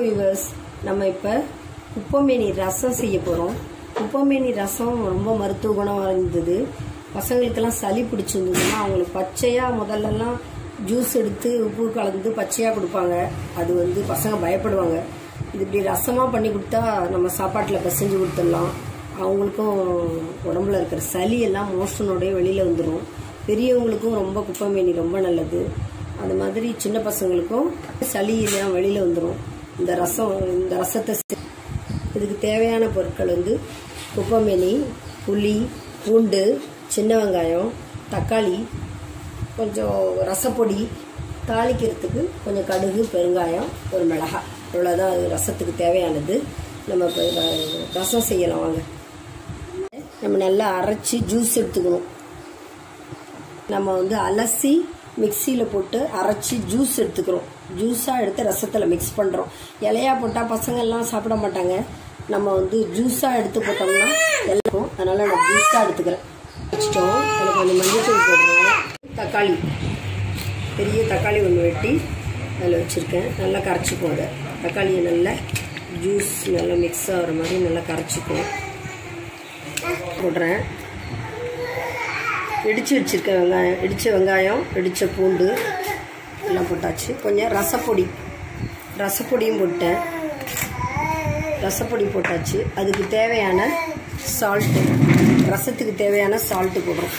viewers நம்ம இப்போ குப்பமேனி ரசம் செய்ய போகிறோம் குப்பமேனி ரசம் ரொம்ப மருத்துவ குணம் இருந்தது பசங்களுக்கெல்லாம் சளி பிடிச்சிருந்ததுன்னா அவங்களுக்கு பச்சையாக முதல்லலாம் ஜூஸ் எடுத்து உப்பு கலந்து பச்சையாக கொடுப்பாங்க அது வந்து பசங்க பயப்படுவாங்க இது இப்படி ரசமாக பண்ணி கொடுத்தா நம்ம சாப்பாட்டில் பிசைஞ்சு கொடுத்துடலாம் அவங்களுக்கும் உடம்புல இருக்கிற சளி எல்லாம் மோஷனோடய வெளியில் வந்துடும் பெரியவங்களுக்கும் ரொம்ப குப்பமேனி ரொம்ப நல்லது அது மாதிரி சின்ன பசங்களுக்கும் சளி எல்லாம் வெளியில் வந்துடும் இந்த ரசம் இந்த ரசத்தை செ- இதுக்கு தேவையான பொருட்கள் வந்து குப்பமேனி புளி பூண்டு சின்ன வெங்காயம் தக்காளி கொஞ்சம் ரசப்பொடி தாளிக்கிறதுக்கு கொஞ்சம் கடுகு பெருங்காயம் ஒரு மிளகாய் இவ்வளோதான் அது ரசத்துக்கு தேவையானது நம்ம இப்போ ர- ரசம் செய்யலாம் வாங்க நம்ம நல்லா அரைச்சி ஜூஸ் எடுத்துக்கணும் நம்ம வந்து அலசி மிக்சியில் போட்டு அரைச்சி ஜூஸ் எடுத்துக்கிறோம் ஜூஸாக எடுத்து ரசத்தில் மிக்ஸ் பண்ணுறோம் இலையா போட்டால் பசங்க எல்லாம் சாப்பிட மாட்டாங்க நம்ம வந்து ஜூஸாக எடுத்து போட்டோம்னா எல்லாருக்கும் அதனால் நான் ஜூஸாக எடுத்துக்கிறேன் வச்சிட்டோம் அதில் கொஞ்சம் மஞ்சள் போடுறோம் தக்காளி பெரிய தக்காளி ஒன்று வெட்டி அதில் வச்சுருக்கேன் நல்லா கரைச்சிக்குவோம் அதை தக்காளியை நல்லா ஜூஸ் நல்லா மிக்ஸ் ஆகிற மாதிரி நல்லா கரைச்சிக்குவோம் போடுறேன் இடித்து வச்சுருக்க வெங்காயம் இடித்த வெங்காயம் இடித்த பூண்டு எல்லாம் போட்டாச்சு கொஞ்சம் ரசப்பொடி ரசப்பொடியும் போட்டேன் ரசப்பொடி போட்டாச்சு அதுக்கு தேவையான சால்ட்டு ரசத்துக்கு தேவையான சால்ட்டு போடுறோம்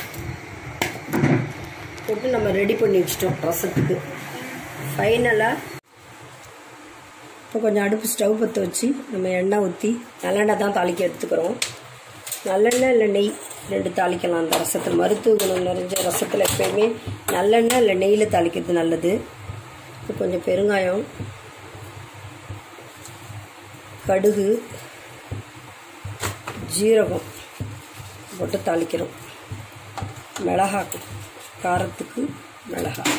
போட்டு நம்ம ரெடி பண்ணி வச்சிட்டோம் ரசத்துக்கு ஃபைனலாக இப்போ கொஞ்சம் அடுப்பு ஸ்டவ் பற்ற வச்சு நம்ம எண்ணெய் ஊற்றி நல்லெண்ணெய் தான் தாளிக்க எடுத்துக்கிறோம் நல்லெண்ணெய் இல்லை நெய் ரெண்டு தாளிக்கலாம் அந்த ரசத்தில் மருத்துவ குணம் நிறைஞ்ச ரசத்தில் எப்பயுமே நல்லெண்ணெய் இல்லை நெய்யில் தாளிக்கிறது நல்லது இப்போ கொஞ்சம் பெருங்காயம் கடுகு ஜீரகம் போட்டு தாளிக்கிறோம் மிளகாய் காரத்துக்கு மிளகாய்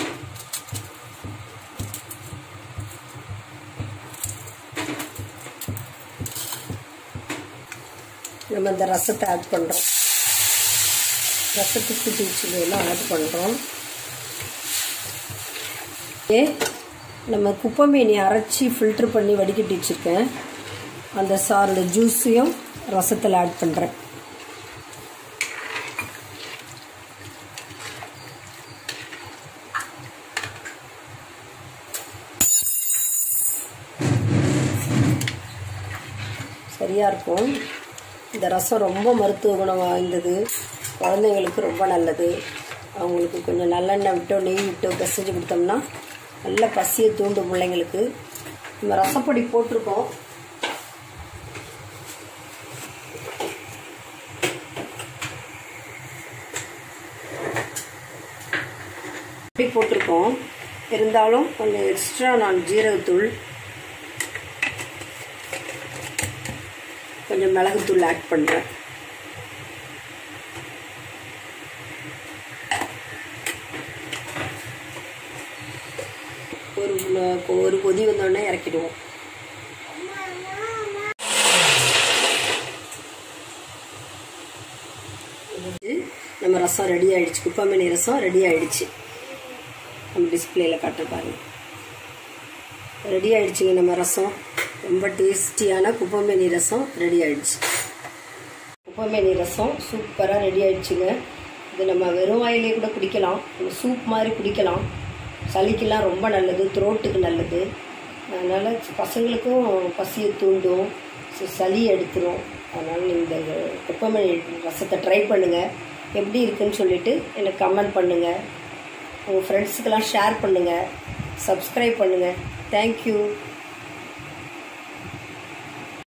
நம்ம இந்த ரசத்தை ஆட் பண்ணுறோம் ரசத்துக்கு தூச்சிலாம் ஆட் பண்ணுறோம் ஏ நம்ம குப்பைமீனி அரைச்சி ஃபில்டர் பண்ணி வடிகட்டி வச்சுருக்கேன் அந்த சாரோட ஜூஸையும் ரசத்தில் ஆட் பண்ணுறேன் சரியாக இருக்கும் இந்த ரசம் ரொம்ப மருத்துவ குணம் வாய்ந்தது குழந்தைங்களுக்கு ரொம்ப நல்லது அவங்களுக்கு கொஞ்சம் நல்லெண்ணெய் விட்டோ நெய் விட்டோ பிசைஞ்சு கொடுத்தோம்னா நல்ல பசியை தூண்டும் பிள்ளைங்களுக்கு நம்ம ரசப்பொடி போட்டிருக்கோம் பொடி போட்டிருக்கோம் இருந்தாலும் கொஞ்சம் எக்ஸ்ட்ரா நான் ஜீரகத்தூள் கொஞ்சம் மிளகுத்தூள் ஆட் பண்ணுறேன் ஒரு ம- ஒரு கொதி வந்தோடனே இறக்கிடுவோம் இது நம்ம ரசம் ரெடி ஆயிடுச்சு குப்பமணி ரசம் ரெடி ஆயிடுச்சு நம்ம டிஸ்பிளேல காட்ட பாருங்க ரெடி ஆயிடுச்சுங்க நம்ம ரசம் ரொம்ப டேஸ்டியான குப்பமேனி ரசம் ரெடி ஆயிடுச்சு குப்பமேனி ரசம் சூப்பராக ரெடி ஆயிடுச்சுங்க இது நம்ம வெறும் வாயிலே கூட குடிக்கலாம் ஒரு சூப் மாதிரி குடிக்கலாம் சளிக்கெல்லாம் ரொம்ப நல்லது த்ரோட்டுக்கு நல்லது அதனால் பசங்களுக்கும் பசியை தூண்டும் ச- சளி எடுத்துரும் அதனால் இந்த குப்பமேனி ரசத்தை ட்ரை பண்ணுங்கள் எப்படி இருக்குன்னு சொல்லிட்டு எனக்கு கமெண்ட் பண்ணுங்கள் உங்கள் ஃப்ரெண்ட்ஸுக்கெல்லாம் ஷேர் பண்ணுங்கள் சப்ஸ்கிரைப் பண்ணுங்கள் தேங்க்யூ